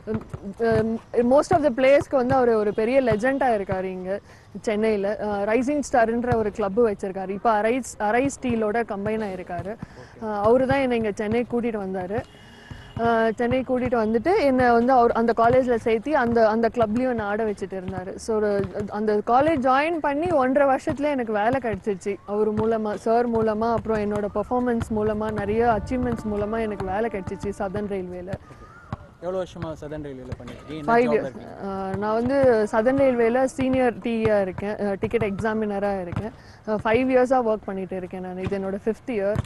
மோஸ்ட் ஆஃப் த பிளேயர்ஸ்க்கு வந்து அவர் ஒரு பெரிய லெஜெண்டாக இருக்கார் இங்கே சென்னையில் ரைசிங் ஸ்டார்ன்ற ஒரு கிளப்பு வச்சிருக்காரு இப்போ அரைஸ் அரை ஸ்டீலோட கம்பைன் ஆயிருக்காரு அவரு தான் என்னை இங்கே சென்னை கூட்டிகிட்டு வந்தார் சென்னை கூட்டிகிட்டு வந்துட்டு என்னை வந்து அவர் அந்த காலேஜில் சேர்த்தி அந்த அந்த கிளப்லேயும் என்னை ஆட வச்சுட்டு இருந்தார் ஸோ அந்த காலேஜ் ஜாயின் பண்ணி ஒன்றரை வருஷத்துல எனக்கு வேலை கிடச்சிருச்சு அவர் மூலமாக சார் மூலமாக அப்புறம் என்னோட பெர்ஃபார்மன்ஸ் மூலமாக நிறைய அச்சீவ்மெண்ட்ஸ் மூலமாக எனக்கு வேலை கிடச்சிச்சு சதன் ரயில்வேல எவ்வளோ வருஷமாக சதன் ரயில்வேல பண்ணிருக்கீங்க என்ன ஃபைவ் ஜாப்ல இருக்கீங்க நான் வந்து சதன் ரயில்வேல சீனியர் டியாக இருக்கேன் டிக்கெட் எக்ஸாமினராக இருக்கேன் ஃபைவ் இயர்ஸாக ஒர்க் பண்ணிட்டு இருக்கேன் நான் இது என்னோட ஃபிஃப்த் இயர்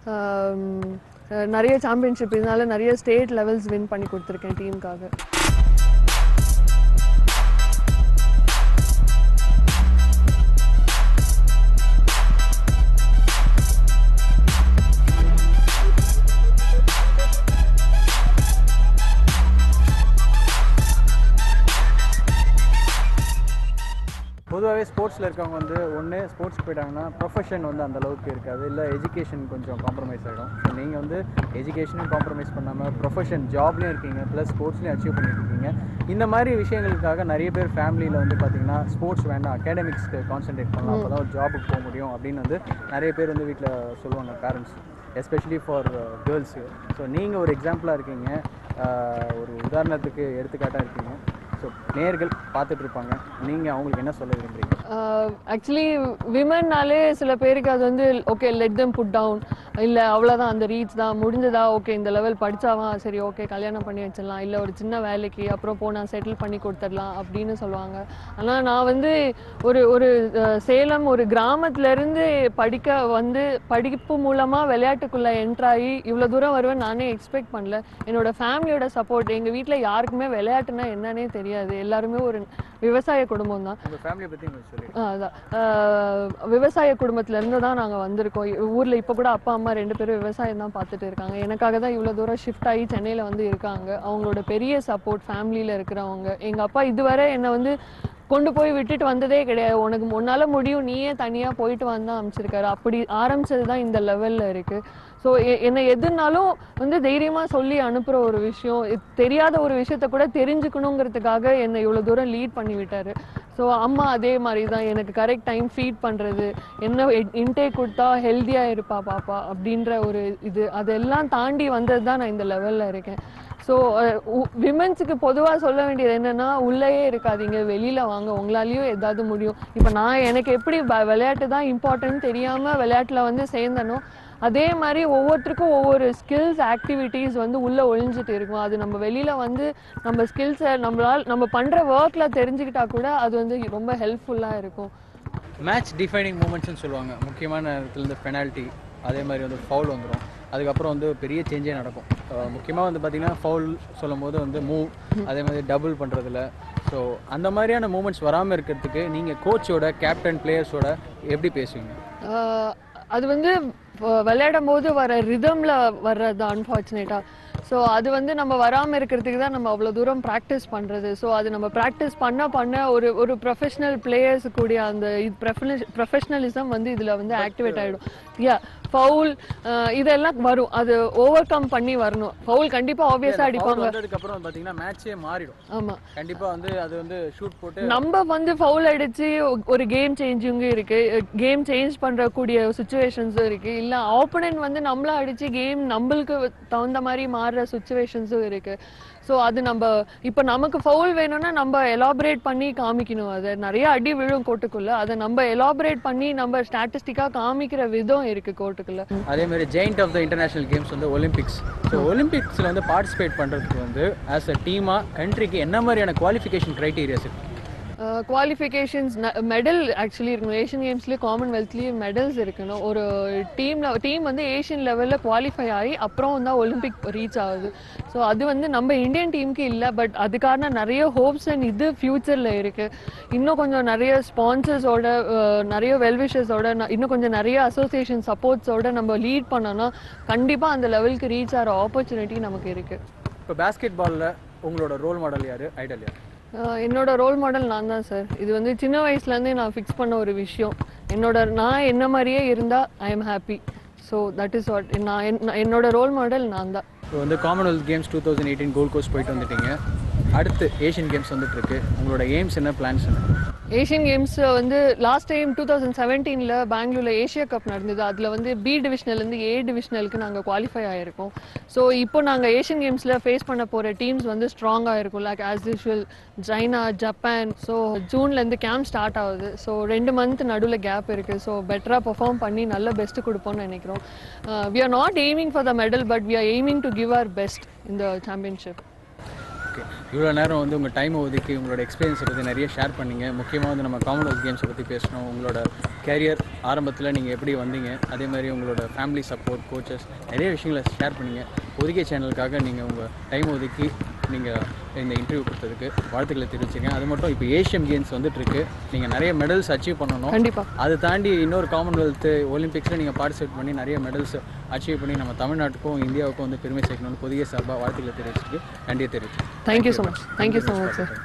நிறைய சாம்பியன்ஷிப் இதனால நிறைய ஸ்டேட் லெவல்ஸ் வின் பண்ணி கொடுத்துருக்கேன் டீமுக்காக பொதுவாகவே ஸ்போர்ட்ஸில் இருக்கவங்க வந்து ஒன்று ஸ்போர்ட்ஸ் போயிட்டாங்கன்னா ப்ரொஃபஷன் வந்து அந்த அளவுக்கு இருக்காது இல்லை எஜுகேஷன் கொஞ்சம் காம்ப்ரமைஸ் ஆகிடும் ஸோ நீங்கள் வந்து எஜுகேஷனையும் காம்ப்ரமைஸ் பண்ணாமல் ப்ரொஃபஷன் ஜாப்லேயும் இருக்கீங்க ப்ளஸ் ஸ்போர்ட்ஸ்லையும் அச்சீவ் பண்ணிட்டு இருக்கீங்க இந்த மாதிரி விஷயங்களுக்காக நிறைய பேர் ஃபேமிலியில் வந்து பார்த்தீங்கன்னா ஸ்போர்ட்ஸ் வேண்டாம் அகாடமிக்ஸ்க்கு கான்சென்ட்ரேட் பண்ணலாம் அப்போ தான் ஒரு ஜாபுக்கு போக முடியும் அப்படின்னு வந்து நிறைய பேர் வந்து வீட்டில் சொல்லுவாங்க parents especially for girls so நீங்கள் ஒரு எக்ஸாம்பிளாக இருக்கீங்க ஆஹ் ஒரு உதாரணத்துக்கு எடுத்துக்காட்டாக இருக்கீங்க ஸோ நேர்கள் பார்த்துட்டு இருப்பாங்க நீங்கள் அவங்களுக்கு என்ன சொல்ல விரும்புறீங்க ஆக்சுவலி விமன்னாலே சில பேருக்கு அது வந்து okay let them put down இல்லை அவ்வளோதான் அந்த ரீச் தான் முடிஞ்சதா ஓகே இந்த லெவல் படிச்சாதான் சரி ஓகே கல்யாணம் பண்ணி வச்சிடலாம் இல்லை ஒரு சின்ன வேலைக்கு அப்புறம் போனால் செட்டில் பண்ணி கொடுத்துடலாம் அப்படின்னு சொல்லுவாங்க ஆனால் நான் வந்து ஒரு ஒரு அஹ், சேலம் ஒரு கிராமத்துல இருந்து படிக்க வந்து படிப்பு மூலமாக விளையாட்டுக்குள்ளே என்ட்ராகி இவ்வளோ தூரம் வருவேன் நானே எக்ஸ்பெக்ட் பண்ணல என்னோட ஃபேமிலியோட சப்போர்ட் எங்கள் வீட்டில் யாருக்குமே விளையாட்டுனா என்னன்னே தெரியாது எல்லாருமே ஒரு விவசாய குடும்பம் தான் உங்கள் ஃபேமிலியை பற்றி உங்களுக்கு சொல்லி ஆ, அதான் ஆஹ் விவசாய குடும்பத்துல இருந்து தான் நாங்க வந்திருக்கோம் இ- ஊர்ல இப்ப கூட அப்பா அம்மா ரெண்டு பேரும் விவசாயம் தான் பார்த்துட்டு இருக்காங்க எனக்காக தான் இவ்வளவு தூரம் ஷிஃப்ட் ஆகி சென்னையில வந்து இருக்காங்க அவங்களோட பெரிய சப்போர்ட் ஃபேமிலியில இருக்கிறவங்க எங்க அப்பா இதுவரை என்னை வந்து கொண்டு போய் விட்டுட்டு வந்ததே கிடையாது உனக்கு உன்னால முடியும் நீயே தனியா போயிட்டு வந்தா அமைச்சிருக்காரு அப்படி ஆரம்பிச்சது தான் இந்த லெவல்ல இருக்கு ஸோ என்னை எதுனாலும் வந்து தைரியமா சொல்லி அனுப்புற ஒரு விஷயம் இது தெரியாத ஒரு விஷயத்த கூட தெரிஞ்சுக்கணுங்கிறதுக்காக என்னை இவ்வளவு தூரம் லீட் பண்ணி விட்டாரு ஸோ அம்மா அதே மாதிரி தான் எனக்கு கரெக்ட் டைம் ஃபீட் பண்ணுறது என்ன இன்டேக் கொடுத்தா ஹெல்த்தியாக இருப்பா பாப்பா அப்படின்ற ஒரு இது அதெல்லாம் தாண்டி வந்தது தான் நான் இந்த லெவலில் இருக்கேன் ஸோ விமென்ஸுக்கு பொதுவாக சொல்ல வேண்டியது என்னன்னா உள்ளேயே இருக்காதீங்க வெளியில் வாங்க உங்களாலேயும் ஏதாவது முடியும் இப்போ நான் எனக்கு எப்படி வ- விளையாட்டு தான் இம்பார்ட்டன்ட் தெரியாமல் விளையாட்டில் வந்து சேர்ந்தனோ அதே மாதிரி ஒவ்வொருத்தருக்கும் ஒவ்வொரு ஸ்கில்ஸ் ஆக்டிவிட்டீஸ் வந்து உள்ளே ஒழிஞ்சிட்டு இருக்கும் அது நம்ம வெளியில் வந்து நம்ம ஸ்கில்ஸை நம்மளால் நம்ம பண்ணுற ஒர்க்கில் தெரிஞ்சுக்கிட்டா கூட அது வந்து ரொம்ப ஹெல்ப்ஃபுல்லாக இருக்கும் மேட்ச் டிஃபைனிங் மூமெண்ட்ஸ்னு சொல்லுவாங்க முக்கியமான நேரத்துல இருந்து பெனால்ட்டி அதே மாதிரி வந்து ஃபவுல் வந்துடும் அதுக்கப்புறம் வந்து பெரிய சேஞ்சே நடக்கும் முக்கியமாக வந்து பார்த்தீங்கன்னா ஃபவுல் சொல்லும் போது வந்து மூவ் அதே மாதிரி டபுள் பண்ணுறதுல ஸோ அந்த மாதிரியான மூமெண்ட்ஸ் வராமல் இருக்கிறதுக்கு நீங்கள் கோச்சோட கேப்டன் பிளேயர்ஸோட எப்படி பேசுவீங்க ஆஹ் அது வந்து வ- விளையாடும் போது வர ரிதம்ல வர்றது அன்ஃபார்ச்சுனேட்டா ஸோ அது வந்து நம்ம வராமல் இருக்கிறதுக்கு தான் நம்ம அவ்வளோ தூரம் ப்ராக்டிஸ் பண்ணுறது ஸோ அது நம்ம ப்ராக்டிஸ் பண்ண பண்ண ஒரு ஒரு ப்ரொஃபஷனல் பிளேயர்ஸ் கூடிய அந்த இது ப்ரொஃபஷனலிசம் வந்து இதில் வந்து ஆக்டிவேட் ஆகிடும் யா ஃபவுல் இதெல்லாம் வரும் அது ஓவர் கம் பண்ணி வரணும் ஃபவுல் கண்டிப்பாக ஆப்வியஸாக அடிப்பாங்க வந்ததுக்கப்புறம் பார்த்தீங்கன்னா மேட்சே மாறிடும் ஆமாம் கண்டிப்பாக வந்து அது வந்து ஷூட் போட்டு நம்ம வந்து ஃபவுல் அடிச்சு ஒ- ஒரு கேம் சேஞ்சிங்கும் இருக்கு கேம் சேஞ்ச் பண்றக்கூடிய சுச்சுவேஷன்ஸும் இருக்கு இல்ல ஆப்போனன்ட் வந்து நம்மள அடிச்சு கேம் நம்மளுக்கு தகுந்த மாதிரி மாறுற சுச்சுவேஷன்ஸும் இருக்கு ஸோ அது நம்ம இப்போ நமக்கு ஃபவுல் வேணும்னா நம்ம எலாபரேட் பண்ணி காமிக்கணும் அதை நிறைய அடி விழும் கோட்டுக்குள்ள அதை நம்ம எலாபரேட் பண்ணி நம்ம ஸ்டாட்டிஸ்டிக்கா காமிக்கிற விதம் இருக்கு கோட்டுக்குள்ள அதே மாதிரி giant of the international games வந்து ஒலிம்பிக்ஸ் ஸோ ஒலிம்பிக்ஸில் வந்து பார்ட்டிசிபேட் பண்ணுறதுக்கு வந்து ஆஸ் அ டீமாக கண்ட்ரிக்கு என்ன மாதிரியான குவாலிஃபிகேஷன் க்ரைட்டீரியாஸ் இருக்கு குவாலிஃபிகேஷன்ஸ் மெடல் ஆக்சுவலி இருக்கணும் ஏஷியன் கேம்ஸ்லேயும் காமன்வெல்த்லேயும் மெடல்ஸ் இருக்கணும் ஒரு டீமில் டீம் வந்து ஏஷியன் லெவலில் குவாலிஃபை ஆகி அப்புறம் தான் ஒலிம்பிக் ரீச் ஆகுது ஸோ அது வந்து நம்ம இந்தியன் டீமுக்கு இல்லை பட் அதுக்கான நிறைய ஹோப்ஸ் அண்ட் இது ஃப்யூச்சரில் இருக்குது இன்னும் கொஞ்சம் நிறைய ஸ்பான்சர்ஸோட நிறைய வெல்விஷர்ஸோட இன்னும் கொஞ்சம் நிறைய அசோசியேஷன் சப்போர்ட்ஸோட நம்ம லீட் பண்ணோம்னா கண்டிப்பாக அந்த லெவலுக்கு ரீச் ஆகிற ஆப்பர்ச்சுனிட்டி நமக்கு இருக்குது இப்போ பேஸ்கெட் பாலில் உங்களோட ரோல் மாடல் யார் ஐடல் யார் ஆஹ் என்னோட ரோல் மாடல் நான் தான் சார் இது வந்து சின்ன வயசுலேருந்தே நான் ஃபிக்ஸ் பண்ண ஒரு விஷயம் என்னோட நான் என்ன மாதிரியே இருந்தால் I am happy so that is what நான் என்- என்னோட ரோல் மாடல் நான் தான் இப்போ வந்து Commonwealth Games two thousand eighteen Gold Coast போயிட்டு வந்துட்டீங்க அடுத்து ஏஷியன் கேம்ஸ் வந்துட்டு இருக்கு உங்களோட எய்ம்ஸ் என்ன பிளான்ஸ் என்ன ஏஷியன் கேம்ஸ் வந்து லாஸ்ட் டைம் டூ தௌசண்ட் செவன்டீனில் பெங்களூரில் ஏஷியா கப் நடந்தது அதில் வந்து பி டிவிஷனல்லேருந்து ஏ டிவிஷனலுக்கு நாங்கள் குவாலிஃபை ஆகிருக்கோம் ஸோ இப்போ நாங்கள் ஏஷியன் கேம்ஸில் ஃபேஸ் பண்ண போகிற டீம்ஸ் வந்து ஸ்ட்ராங்காக இருக்கும் like as usual China Japan so ஜூன்லேருந்து கேம்ப் ஸ்டார்ட் ஆகுது ஸோ ரெண்டு மந்த் நடுவில் கேப் இருக்குது ஸோ பெட்டராக பெர்ஃபார்ம் பண்ணி நல்ல பெஸ்ட்டு கொடுப்போம்னு நினைக்கிறோம் we are not aiming for the medal but we are aiming to give our best இந்த சாம்பியன்ஷிப் ஓகே இவ்வளோ நேரம் வந்து உங்கள் டைமை ஒதுக்கி உங்களோட எக்ஸ்பீரியன்ஸை பற்றி நிறைய ஷேர் பண்ணீங்க முக்கியமாக வந்து நம்ம காமன்வெல்த் கேம்ஸை பற்றி பேசணும் உங்களோட கேரியர் ஆரம்பத்தில் நீங்கள் எப்படி வந்தீங்க அதே மாதிரி உங்களோட ஃபேமிலி சப்போர்ட் கோச்சஸ் நிறைய விஷயங்களை ஷேர் பண்ணீங்க ஒதுக்கிய சேனலுக்காக நீங்கள் உங்கள் டைம் ஒதுக்கி நீங்கள் இந்த இன்டர்வியூ கொடுத்ததுக்கு வாழ்த்துக்களை தெரிவிச்சிருக்கேன் அது மட்டும் இப்போ ஏஷியன் கேம்ஸ் வந்துட்டு இருக்கு நீங்கள் நிறைய மெடல்ஸ் அச்சீவ் பண்ணணும் கண்டிப்பாக அதை தாண்டி இன்னொரு காமன்வெல்த் ஒலிம்பிக்ஸில் நீங்கள் பார்ட்டிசிபேட் பண்ணி நிறைய மெடல்ஸ் அச்சீவ் பண்ணி நம்ம தமிழ்நாட்டுக்கும் இந்தியாவுக்கும் வந்து பெருமை சேர்க்கணும்னு புதிய சார்பாக வாழ்த்துக்களை தெரிவிச்சிருக்கு நன்றியை தெரிவிச்சு thank you so much thank you so much sir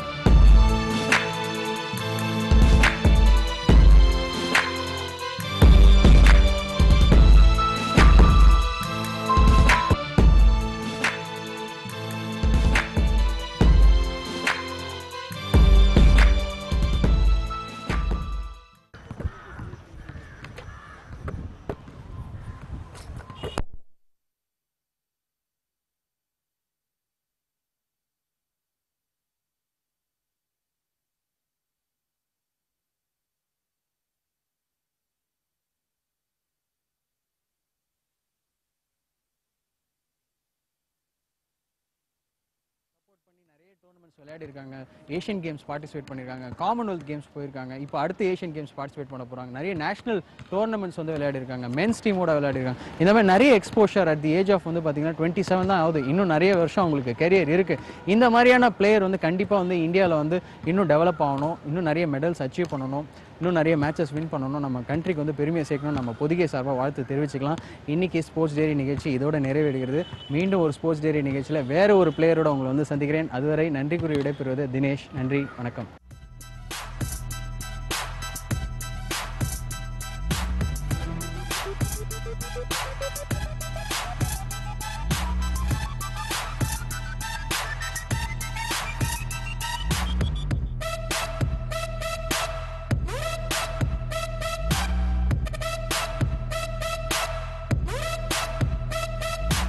நிறைய டோர்னமெண்ட்ஸ் விளையாடிருக்காங்க ஏஷியன் கேம்ஸ் பார்ட்டிசிபேட் பண்ணியிருக்காங்க காமன்வெல்த் கேம்ஸ் போயிருக்காங்க இப்போ அடுத்து ஏஷியன் கேம்ஸ் பார்ட்டிசிபேட் பண்ண போகிறாங்க நிறைய நேஷனல் டோர்னமெண்ட்ஸ் வந்து விளையாடிருக்காங்க மென்ஸ் டீமோட விளையாடிருக்காங்க இந்த மாதிரி நிறைய exposure at the age of வந்து பார்த்தீங்கன்னா டுவெண்ட்டி செவன் தான் ஆகுது இன்னும் நிறைய வருஷம் அவங்களுக்கு கெரியர் இருக்குது இந்த மாதிரியான பிளேயர் வந்து கண்டிப்பாக வந்து இந்தியாவில் வந்து இன்னும் டெவலப் ஆகணும் இன்னும் நிறைய மெடல்ஸ் அச்சீவ் பண்ணணும் இன்னும் நிறைய மேட்சஸ் வின் பண்ணணும் நம்ம கண்ட்ரிக்கு வந்து பெருமையை சேர்க்கணும் நம்ம பொதுகை சார்பாக வாழ்த்து தெரிவிச்சுக்கலாம் இன்னைக்கு ஸ்போர்ட்ஸ் டேரி நிகழ்ச்சி இதோட நிறைவேறுகிறது மீண்டும் ஒரு ஸ்போர்ட்ஸ் டேரி நிகழ்ச்சியில் வேற ஒரு பிளேயரோட உங்களை வந்து சந்திக்கிறேன் அதுவரை நன்றி கூறி விடைபெறுவது தினேஷ் நன்றி வணக்கம்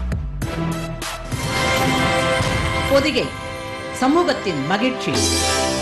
பொதிகை சமூகத்தின் மகிழ்ச்சி